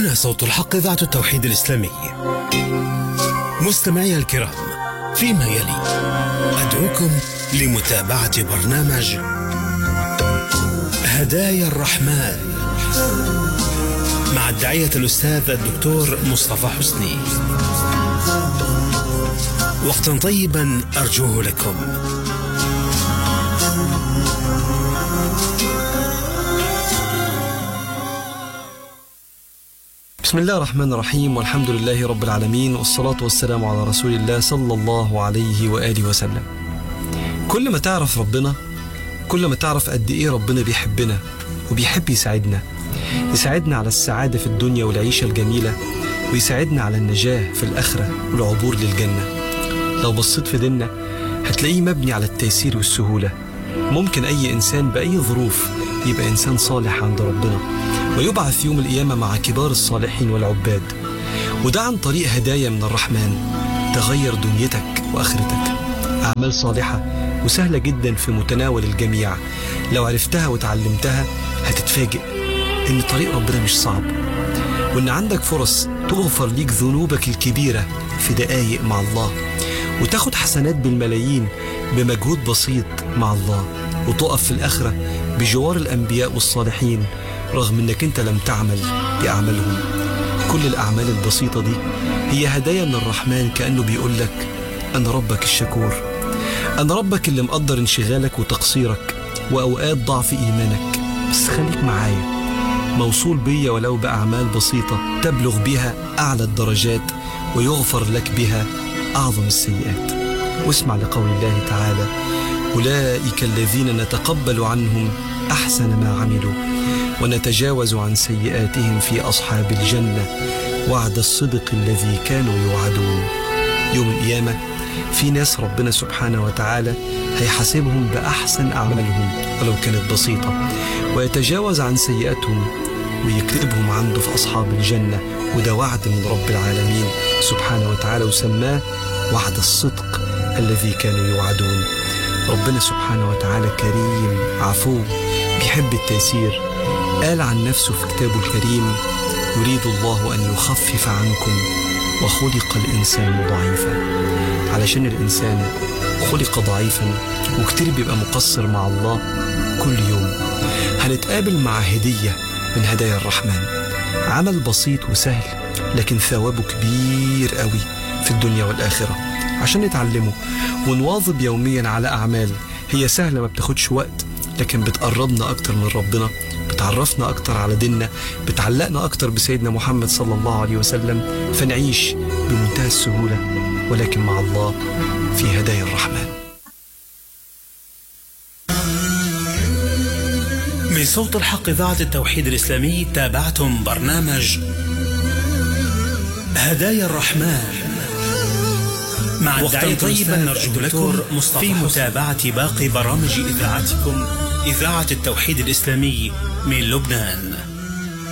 هنا صوت الحق إذاعة التوحيد الإسلامي مستمعي الكرام فيما يلي أدعوكم لمتابعة برنامج هدايا الرحمن مع الداعية الأستاذ الدكتور مصطفى حسني وقتا طيبا أرجوه لكم بسم الله الرحمن الرحيم والحمد لله رب العالمين والصلاة والسلام على رسول الله صلى الله عليه وآله وسلم كل ما تعرف ربنا كل ما تعرف قد إيه ربنا بيحبنا وبيحب يساعدنا يساعدنا على السعادة في الدنيا والعيشة الجميلة ويساعدنا على النجاة في الآخرة والعبور للجنة لو بصيت في ديننا هتلاقيه مبني على التيسير والسهولة ممكن أي إنسان بأي ظروف يبقى إنسان صالح عند ربنا ويبعث يوم القيامة مع كبار الصالحين والعباد وده عن طريق هدايا من الرحمن تغير دنيتك وآخرتك أعمال صالحة وسهلة جدا في متناول الجميع لو عرفتها وتعلمتها هتتفاجئ إن طريق ربنا مش صعب وإن عندك فرص تغفر ليك ذنوبك الكبيرة في دقايق مع الله وتاخد حسنات بالملايين بمجهود بسيط مع الله وتقف في الآخرة بجوار الأنبياء والصالحين رغم إنك أنت لم تعمل بأعمالهم كل الأعمال البسيطة دي هي هدايا من الرحمن كأنه بيقول لك أنا ربك الشكور أنا ربك اللي مقدر انشغالك وتقصيرك وأوقات ضعف إيمانك بس خليك معايا موصول بيا ولو بأعمال بسيطة تبلغ بها أعلى الدرجات ويغفر لك بها أعظم السيئات واسمع لقول الله تعالى أولئك الذين نتقبل عنهم أحسن ما عملوا ونتجاوز عن سيئاتهم في أصحاب الجنة وعد الصدق الذي كانوا يوعدون يوم القيامة في ناس ربنا سبحانه وتعالى هيحاسبهم بأحسن أعمالهم ولو كانت بسيطة ويتجاوز عن سيئاتهم ويكتبهم عنده في أصحاب الجنة وده وعد من رب العالمين سبحانه وتعالى وسماه وعد الصدق الذي كانوا يوعدون ربنا سبحانه وتعالى كريم عفو بيحب التيسير قال عن نفسه في كتابه الكريم يريد الله أن يخفف عنكم وخلق الإنسان ضعيفا علشان الإنسان خلق ضعيفا وكتير بيبقى مقصر مع الله كل يوم هنتقابل مع هدية من هدايا الرحمن عمل بسيط وسهل لكن ثوابه كبير قوي في الدنيا والآخرة عشان نتعلمه ونواظب يوميا على أعمال هي سهلة ما بتاخدش وقت لكن بتقربنا أكتر من ربنا بتعرفنا أكتر على ديننا بتعلقنا أكتر بسيدنا محمد صلى الله عليه وسلم فنعيش بمنتهى السهولة ولكن مع الله في هدايا الرحمن من صوت الحق إذاعة التوحيد الإسلامي تابعتم برنامج هدايا الرحمن مع الداعية طيبا نرجو لكم في متابعة باقي برامج إذاعتكم إذاعة التوحيد الإسلامي من لبنان